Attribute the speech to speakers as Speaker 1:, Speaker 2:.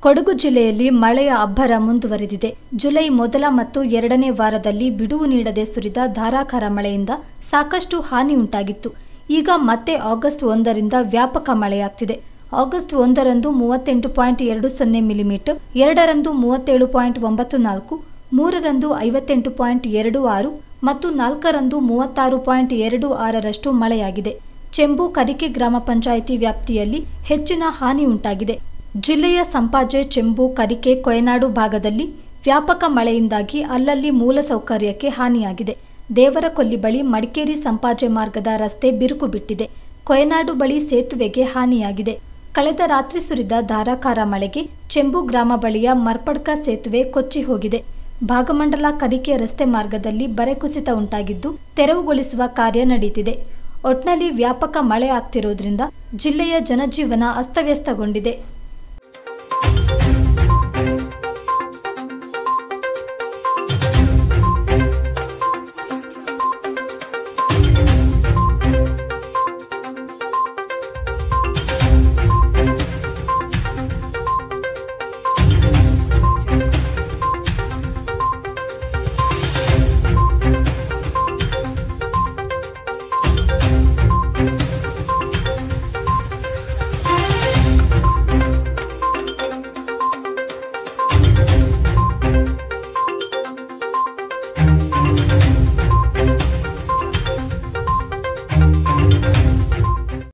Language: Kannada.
Speaker 1: ಕೊಡಗು ಜಿಲ್ಲೆಯಲ್ಲಿ ಮಳೆಯ ಅಬ್ಬರ ಮುಂದುವರೆದಿದೆ ಜುಲೈ ಮೊದಲ ಮತ್ತು ಎರಡನೇ ವಾರದಲ್ಲಿ ಬಿಡುವು ನೀಡದೆ ಸುರಿದ ಧಾರಾಕಾರ ಮಳೆಯಿಂದ ಸಾಕಷ್ಟು ಹಾನಿ ಉಂಟಾಗಿತ್ತು ಈಗ ಮತ್ತೆ ಆಗಸ್ಟ್ ಒಂದರಿಂದ ವ್ಯಾಪಕ ಮಳೆಯಾಗ್ತಿದೆ ಆಗಸ್ಟ್ ಒಂದರಂದು ಮೂವತ್ತೆಂಟು ಪಾಯಿಂಟ್ ಎರಡು ಸೊನ್ನೆ ಮಿಲಿಮೀಟರ್ ಎರಡರಂದು ಮೂವತ್ತೇಳು ಪಾಯಿಂಟ್ ಒಂಬತ್ತು ನಾಲ್ಕು ಮೂರರಂದು ಐವತ್ತೆಂಟು ಪಾಯಿಂಟ್ ಎರಡು ಆರು ಮತ್ತು ನಾಲ್ಕರಂದು ಮೂವತ್ತಾರು ಪಾಯಿಂಟ್ ಎರಡು ಆರರಷ್ಟು ಮಳೆಯಾಗಿದೆ ಚೆಂಬು ಕರಿಕೆ ಗ್ರಾಮ ಪಂಚಾಯಿತಿ ವ್ಯಾಪ್ತಿಯಲ್ಲಿ ಹೆಚ್ಚಿನ ಹಾನಿ ಉಂಟಾಗಿದೆ ಜಿಲ್ಲೆಯ ಸಂಪಾಜೆ ಚೆಂಬು ಕರಿಕೆ ಕೊಯನಾಡು ಭಾಗದಲ್ಲಿ ವ್ಯಾಪಕ ಮಳೆಯಿಂದಾಗಿ ಅಲ್ಲಲ್ಲಿ ಮೂಲಸೌಕರ್ಯಕ್ಕೆ ಹಾನಿಯಾಗಿದೆ ದೇವರಕೊಲ್ಲಿ ಬಳಿ ಮಡಿಕೇರಿ ಸಂಪಾಜೆ ಮಾರ್ಗದ ರಸ್ತೆ ಬಿರುಕು ಬಿಟ್ಟಿದೆ ಕೊಯನಾಡು ಬಳಿ ಸೇತುವೆಗೆ ಹಾನಿಯಾಗಿದೆ ಕಳೆದ ರಾತ್ರಿ ಸುರಿದ ಧಾರಾಕಾರ ಮಳೆಗೆ ಚೆಂಬು ಗ್ರಾಮ ಬಳಿಯ ಮರ್ಪಡ್ಕ ಸೇತುವೆ ಕೊಚ್ಚಿ ಹೋಗಿದೆ ಭಾಗಮಂಡಲ ಕರಿಕೆ ರಸ್ತೆ ಮಾರ್ಗದಲ್ಲಿ ಬರೆ ಕುಸಿತ ಉಂಟಾಗಿದ್ದು ತೆರವುಗೊಳಿಸುವ ಕಾರ್ಯ ನಡೆಯುತ್ತಿದೆ ಒಟ್ನಲ್ಲಿ ವ್ಯಾಪಕ ಮಳೆ ಆಗ್ತಿರೋದ್ರಿಂದ ಜಿಲ್ಲೆಯ ಜನಜೀವನ ಅಸ್ತವ್ಯಸ್ತಗೊಂಡಿದೆ